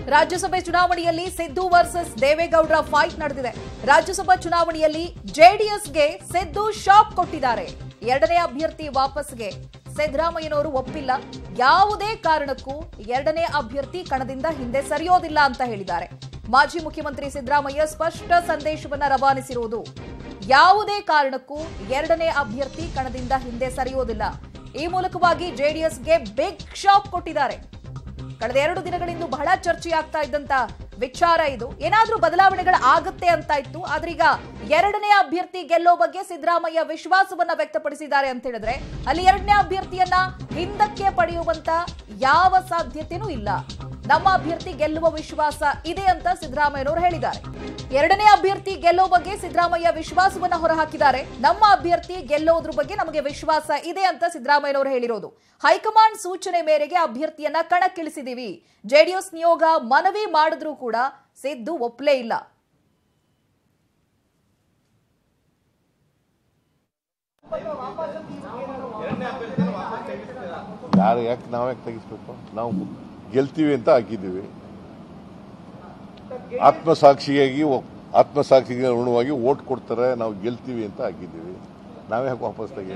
ರಾಜ್ಯಸಭೆ ಚುನಾವಣೆಯಲ್ಲಿ ಸಿದ್ದು ವರ್ಸಸ್ ದೇವೇಗೌಡರ ಫೈಟ್ ನಡೆದಿದೆ ರಾಜ್ಯಸಭಾ ಚುನಾವಣೆಯಲ್ಲಿ ಜೆಡಿಎಸ್ಗೆ ಸಿದ್ದು ಶಾಕ್ ಕೊಟ್ಟಿದ್ದಾರೆ ಎರಡನೇ ಅಭ್ಯರ್ಥಿ ವಾಪಸ್ಗೆ ಸಿದ್ದರಾಮಯ್ಯನವರು ಒಪ್ಪಿಲ್ಲ ಯಾವುದೇ ಕಾರಣಕ್ಕೂ ಎರಡನೇ ಅಭ್ಯರ್ಥಿ ಕಣದಿಂದ ಹಿಂದೆ ಸರಿಯೋದಿಲ್ಲ ಅಂತ ಹೇಳಿದ್ದಾರೆ ಮಾಜಿ ಮುಖ್ಯಮಂತ್ರಿ ಸಿದ್ದರಾಮಯ್ಯ ಸ್ಪಷ್ಟ ಸಂದೇಶವನ್ನ ರವಾನಿಸಿರುವುದು ಯಾವುದೇ ಕಾರಣಕ್ಕೂ ಎರಡನೇ ಅಭ್ಯರ್ಥಿ ಕಣದಿಂದ ಹಿಂದೆ ಸರಿಯೋದಿಲ್ಲ ಈ ಮೂಲಕವಾಗಿ ಜೆಡಿಎಸ್ಗೆ ಬಿಗ್ ಶಾಕ್ ಕೊಟ್ಟಿದ್ದಾರೆ ಕಳೆದ ಎರಡು ದಿನಗಳಿಂದ ಬಹಳ ಚರ್ಚೆಯಾಗ್ತಾ ಇದ್ದಂತ ವಿಚಾರ ಇದು ಏನಾದ್ರೂ ಬದಲಾವಣೆಗಳು ಆಗುತ್ತೆ ಅಂತ ಇತ್ತು ಆದ್ರೆ ಈಗ ಎರಡನೇ ಅಭ್ಯರ್ಥಿ ಗೆಲ್ಲೋ ಬಗ್ಗೆ ಸಿದ್ದರಾಮಯ್ಯ ವಿಶ್ವಾಸವನ್ನ ವ್ಯಕ್ತಪಡಿಸಿದ್ದಾರೆ ಅಂತ ಹೇಳಿದ್ರೆ ಅಲ್ಲಿ ಎರಡನೇ ಅಭ್ಯರ್ಥಿಯನ್ನ ಹಿಂದಕ್ಕೆ ಪಡೆಯುವಂತ ಯಾವ ಸಾಧ್ಯತೆನೂ ಇಲ್ಲ ನಮ್ಮ ಅಭ್ಯರ್ಥಿ ಗೆಲ್ಲುವ ವಿಶ್ವಾಸ ಇದೆ ಅಂತ ಸಿದ್ದರಾಮಯ್ಯನವರು ಹೇಳಿದ್ದಾರೆ ಎರಡನೇ ಅಭ್ಯರ್ಥಿ ಗೆಲ್ಲೋ ಬಗ್ಗೆ ಸಿದ್ದರಾಮಯ್ಯ ವಿಶ್ವಾಸವನ್ನ ಹೊರಹಾಕಿದ್ದಾರೆ ನಮ್ಮ ಅಭ್ಯರ್ಥಿ ಗೆಲ್ಲೋದ್ರ ಬಗ್ಗೆ ನಮಗೆ ವಿಶ್ವಾಸ ಇದೆ ಅಂತ ಸಿದ್ದರಾಮಯ್ಯನವರು ಹೇಳಿರೋದು ಹೈಕಮಾಂಡ್ ಸೂಚನೆ ಮೇರೆಗೆ ಅಭ್ಯರ್ಥಿಯನ್ನ ಕಣಕ್ಕಿಳಿಸಿದೀವಿ ಜೆಡಿಎಸ್ ನಿಯೋಗ ಮನವಿ ಮಾಡಿದ್ರೂ ಕೂಡ ಸಿದ್ದು ಒಪ್ಪಲೇ ಇಲ್ಲ ಯಾರು ಯಾಕೆ ನಾವು ಯಾಕೆ ತೆಗಿಸ್ಬೇಕು ನಾವು ಗೆಲ್ತೀವಿ ಅಂತ ಹಾಕಿದ್ದೀವಿ ಆತ್ಮಸಾಕ್ಷಿಯಾಗಿ ಒ- ಆತ್ಮಸಾಕ್ಷಿಗೆ ಅನುಗುಣವಾಗಿ ಓಟ್ ಕೊಡ್ತಾರೆ ನಾವು ಗೆಲ್ತೀವಿ ಅಂತ ಹಾಕಿದ್ದೀವಿ ನಾವೇ ಯಾಕೆ ವಾಪಸ್ ತೆಗಿ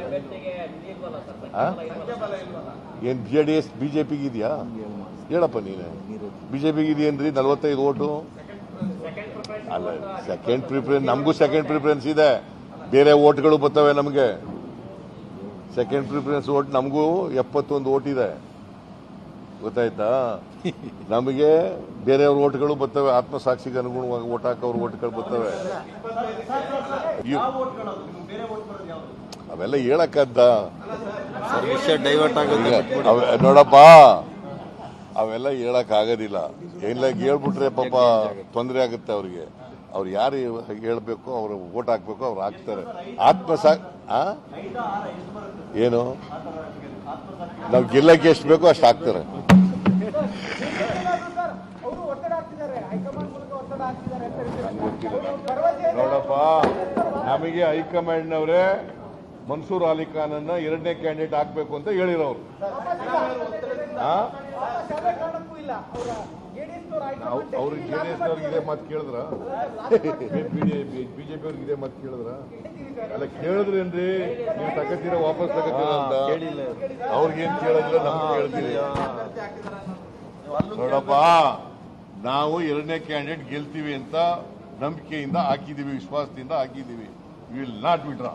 ಏನ್ ಜೆ ಡಿ ಎಸ್ ಬಿಜೆಪಿಗೆ ಇದೆಯಾ ಹೇಳಪ್ಪ ನೀನೆ ಬಿಜೆಪಿಗೆ ಇದೆಯೇನ್ರಿ ನಲವತ್ತೈದು ಓಟು ಅಲ್ಲ ಸೆಕೆಂಡ್ ಪ್ರಿಫರೆನ್ಸ್ ನಮಗೂ ಸೆಕೆಂಡ್ ಪ್ರಿಫರೆನ್ಸ್ ಇದೆ ಬೇರೆ ಓಟ್ಗಳು ಬರ್ತವೆ ನಮಗೆ ಸೆಕೆಂಡ್ ಪ್ರಿಫರೆನ್ಸ್ ಓಟ್ ನಮಗೂ ಎಪ್ಪತ್ತೊಂದು ಓಟ್ ಇದೆ ಗೊತ್ತಾಯ್ತಾ ನಮಗೆ ಬೇರೆಯವ್ರ ಓಟ್ಗಳು ಬರ್ತವೆ ಆತ್ಮಸಾಕ್ಷಿಗೆ ಅನುಗುಣವಾಗಿ ಓಟ್ ಹಾಕೋರು ಓಟ್ಗಳು ಬರ್ತವೆ ಇವ್- ಅವೆಲ್ಲ ಹೇಳಕ್ಕದ್ದ ವಿಷಯ ಡೈವರ್ಟ್ ಆಗುತ್ತೆ ಈಗ ಅವೆ- ನೋಡಪ್ಪ ಅವೆಲ್ಲ ಹೇಳಕ್ ಆಗೋದಿಲ್ಲ ಎಲ್ಲ ಹೇಳ್ಬಿಟ್ರೆ ಪಾಪ ತೊಂದರೆ ಆಗುತ್ತೆ ಅವ್ರಿಗೆ ಅವ್ರು ಯಾರು ಹೇಳ್ಬೇಕು ಅವ್ರು ಓಟ್ ಹಾಕ್ಬೇಕು ಅವ್ರು ಹಾಕ್ತಾರೆ ಆತ್ಮಸಾ ಆ? ಏನು ನಾವು ಗೆಲ್ಲಕ್ಕೆ ಎಷ್ಟು ಬೇಕೋ ಅಷ್ಟು ಹಾಕ್ತಾರೆ ನೋಡಪ್ಪ ನಮಗೆ ಹೈಕಮಾಂಡ್ನವರೇ ಮನ್ಸೂರ್ ಅಲಿ ಖಾನನ್ನ ಎರಡನೇ ಕ್ಯಾಂಡಿಡೇಟ್ ಹಾಕ್ಬೇಕು ಅಂತ ಹೇಳಿರೋರು ಆ? ಅವ್- ಅವ್ರಿಗೆ ಜೆಡಿಎಸ್ ಅವ್ರಿಗೆ ಇದೇ ಮಾತು ಕೇಳಿದ್ರ ಬಿಜೆಪಿ ಅವ್ರಿಗೆ ಇದೇ ಮಾತು ಕೇಳಿದ್ರ ಅಲ್ಲ ಕೇಳಿದ್ರೇನ್ರಿ ನೀವು ತಗತ್ತೀರ ವಾಪಸ್ ತಗತ್ತೀರ ಅಂತ ಕೇಳಿಲ್ಲ. ಅವ್ರಿಗೇನ್ ಕೇಳಿದ್ರೆ ನಮ್ಗೆ ಕೇಳ್ತೀರಿ ನೋಡಪ್ಪ ನಾವು ಎರಡನೇ ಕ್ಯಾಂಡಿಡೇಟ್ ಗೆಲ್ತೀವಿ ಅಂತ ನಂಬಿಕೆಯಿಂದ ಹಾಕಿದೀವಿ ವಿಶ್ವಾಸದಿಂದ ಹಾಕಿದೀವಿ ವಿಲ್ ನಾಟ್ ವಿಡ್ರಾ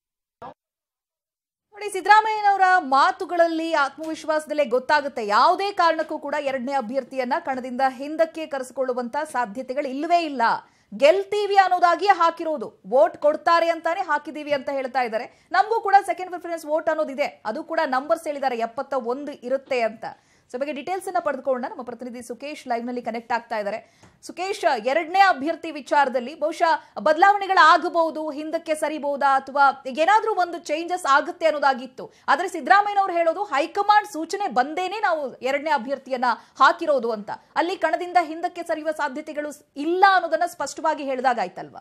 ನೋಡಿ ಸಿದ್ದರಾಮಯ್ಯನವರ ಮಾತುಗಳಲ್ಲಿ ಆತ್ಮವಿಶ್ವಾಸದಲ್ಲೇ ಗೊತ್ತಾಗುತ್ತೆ ಯಾವುದೇ ಕಾರಣಕ್ಕೂ ಕೂಡ ಎರಡನೇ ಅಭ್ಯರ್ಥಿಯನ್ನ ಕಣದಿಂದ ಹಿಂದಕ್ಕೆ ಕರೆಸಿಕೊಳ್ಳುವಂತ ಸಾಧ್ಯತೆಗಳು ಇಲ್ಲವೇ ಇಲ್ಲ ಗೆಲ್ತೀವಿ ಅನ್ನೋದಾಗಿಯೇ ಹಾಕಿರೋದು ವೋಟ್ ಕೊಡ್ತಾರೆ ಅಂತಾನೆ ಹಾಕಿದೀವಿ ಅಂತ ಹೇಳ್ತಾ ಇದ್ದಾರೆ ನಮಗೂ ಕೂಡ ಸೆಕೆಂಡ್ ಪ್ರಿಫರೆನ್ಸ್ ವೋಟ್ ಅನ್ನೋದಿದೆ ಅದು ಕೂಡ ನಂಬರ್ಸ್ ಹೇಳಿದ್ದಾರೆ ಎಪ್ಪತ್ತ ಒಂದು ಇರುತ್ತೆ ಅಂತ ಸೊ ಬಗ್ಗೆ ಡೀಟೇಲ್ಸ್ ಅನ್ನ ಪಡೆದುಕೊಂಡ ನಮ್ಮ ಪ್ರತಿನಿಧಿ ಸುಕೇಶ್ ಲೈವ್ ನಲ್ಲಿ ಕನೆಕ್ಟ್ ಆಗ್ತಾ ಇದ್ದಾರೆ ಸುಕೇಶ್ ಎರಡನೇ ಅಭ್ಯರ್ಥಿ ವಿಚಾರದಲ್ಲಿ ಬಹುಶಃ ಬದಲಾವಣೆಗಳಾಗಬಹುದು ಹಿಂದಕ್ಕೆ ಸರಿಬಹುದಾ ಅಥವಾ ಏನಾದ್ರೂ ಒಂದು ಚೇಂಜಸ್ ಆಗುತ್ತೆ ಅನ್ನೋದಾಗಿತ್ತು ಆದ್ರೆ ಸಿದ್ದರಾಮಯ್ಯನವರು ಹೇಳೋದು ಹೈಕಮಾಂಡ್ ಸೂಚನೆ ಬಂದೇನೆ ನಾವು ಎರಡನೇ ಅಭ್ಯರ್ಥಿಯನ್ನ ಹಾಕಿರೋದು ಅಂತ ಅಲ್ಲಿ ಕಣದಿಂದ ಹಿಂದಕ್ಕೆ ಸರಿಯುವ ಸಾಧ್ಯತೆಗಳು ಇಲ್ಲ ಅನ್ನೋದನ್ನ ಸ್ಪಷ್ಟವಾಗಿ ಹೇಳಿದಾಗಾಯ್ತಲ್ವಾ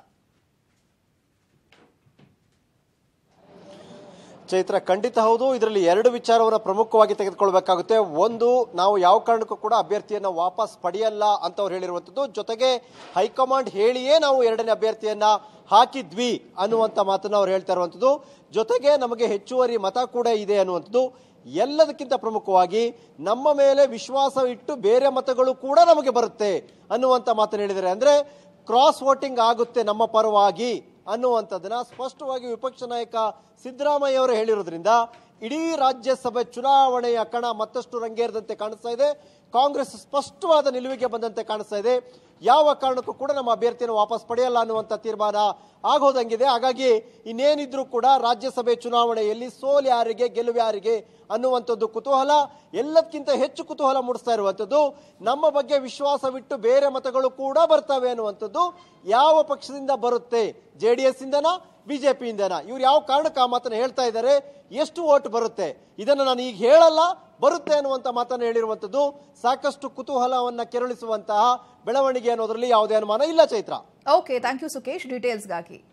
ಚೈತ್ರ ಖಂಡಿತ ಹೌದು ಇದರಲ್ಲಿ ಎರಡು ವಿಚಾರವನ್ನು ಪ್ರಮುಖವಾಗಿ ತೆಗೆದುಕೊಳ್ಬೇಕಾಗುತ್ತೆ ಒಂದು ನಾವು ಯಾವ ಕಾರಣಕ್ಕೂ ಕೂಡ ಅಭ್ಯರ್ಥಿಯನ್ನ ವಾಪಸ್ ಪಡೆಯಲ್ಲ ಅಂತ ಅವ್ರು ಹೇಳಿರುವಂಥದ್ದು ಜೊತೆಗೆ ಹೈಕಮಾಂಡ್ ಹೇಳಿಯೇ ನಾವು ಎರಡನೇ ಅಭ್ಯರ್ಥಿಯನ್ನ ಹಾಕಿದ್ವಿ ಅನ್ನುವಂಥ ಮಾತನ್ನ ಅವ್ರು ಹೇಳ್ತಾ ಇರುವಂಥದ್ದು ಜೊತೆಗೆ ನಮಗೆ ಹೆಚ್ಚುವರಿ ಮತ ಕೂಡ ಇದೆ ಅನ್ನುವಂಥದ್ದು ಎಲ್ಲದಕ್ಕಿಂತ ಪ್ರಮುಖವಾಗಿ ನಮ್ಮ ಮೇಲೆ ವಿಶ್ವಾಸ ಇಟ್ಟು ಬೇರೆ ಮತಗಳು ಕೂಡ ನಮಗೆ ಬರುತ್ತೆ ಅನ್ನುವಂಥ ಮಾತನ್ನು ಹೇಳಿದ್ದಾರೆ ಅಂದ್ರೆ ಕ್ರಾಸ್ ವೋಟಿಂಗ್ ಆಗುತ್ತೆ ನಮ್ಮ ಪರವಾಗಿ ಅನ್ನುವಂಥದ್ದನ್ನ ಸ್ಪಷ್ಟವಾಗಿ ವಿಪಕ್ಷ ನಾಯಕ ಸಿದ್ದರಾಮಯ್ಯ ಅವರು ಹೇಳಿರೋದ್ರಿಂದ ಇಡೀ ರಾಜ್ಯಸಭೆ ಚುನಾವಣೆಯ ಕಣ ಮತ್ತಷ್ಟು ರಂಗೇರದಂತೆ ಕಾಣಿಸ್ತಾ ಇದೆ ಕಾಂಗ್ರೆಸ್ ಸ್ಪಷ್ಟವಾದ ನಿಲುವಿಗೆ ಬಂದಂತೆ ಕಾಣಿಸ್ತಾ ಇದೆ ಯಾವ ಕಾರಣಕ್ಕೂ ಕೂಡ ನಮ್ಮ ಅಭ್ಯರ್ಥಿಯನ್ನು ವಾಪಸ್ ಪಡೆಯಲ್ಲ ಅನ್ನುವಂಥ ತೀರ್ಮಾನ ಆಗೋದಂಗಿದೆ ಹಾಗಾಗಿ ಇನ್ನೇನಿದ್ರೂ ಕೂಡ ರಾಜ್ಯಸಭೆ ಚುನಾವಣೆಯಲ್ಲಿ ಸೋಲ್ ಯಾರಿಗೆ ಗೆಲುವು ಯಾರಿಗೆ ಅನ್ನುವಂಥದ್ದು ಕುತೂಹಲ ಎಲ್ಲದಕ್ಕಿಂತ ಹೆಚ್ಚು ಕುತೂಹಲ ಮೂಡಿಸ್ತಾ ಇರುವಂಥದ್ದು ನಮ್ಮ ಬಗ್ಗೆ ವಿಶ್ವಾಸವಿಟ್ಟು ಬೇರೆ ಮತಗಳು ಕೂಡ ಬರ್ತವೆ ಅನ್ನುವಂಥದ್ದು ಯಾವ ಪಕ್ಷದಿಂದ ಬರುತ್ತೆ ಜೆ ಡಿ ಎಸ್ ಇಂದನಾ ಬಿಜೆಪಿಯಿಂದನಾ ಇವ್ರು ಯಾವ ಕಾರಣಕ್ಕೆ ಆ ಮಾತನ್ನ ಹೇಳ್ತಾ ಇದ್ದಾರೆ ಎಷ್ಟು ಓಟ್ ಬರುತ್ತೆ ಇದನ್ನ ನಾನು ಈಗ ಹೇಳಲ್ಲ ಬರುತ್ತೆ ಅನ್ನುವಂತ ಮಾತನ್ನು ಹೇಳಿರುವಂತದ್ದು ಸಾಕಷ್ಟು ಕುತೂಹಲವನ್ನ ಕೆರಳಿಸುವಂತಹ ಬೆಳವಣಿಗೆ ಅನ್ನೋದ್ರಲ್ಲಿ ಯಾವುದೇ ಅನುಮಾನ ಇಲ್ಲ Chaitra okay thank you Sukesh ಡೀಟೇಲ್ಸ್ಗಾಗಿ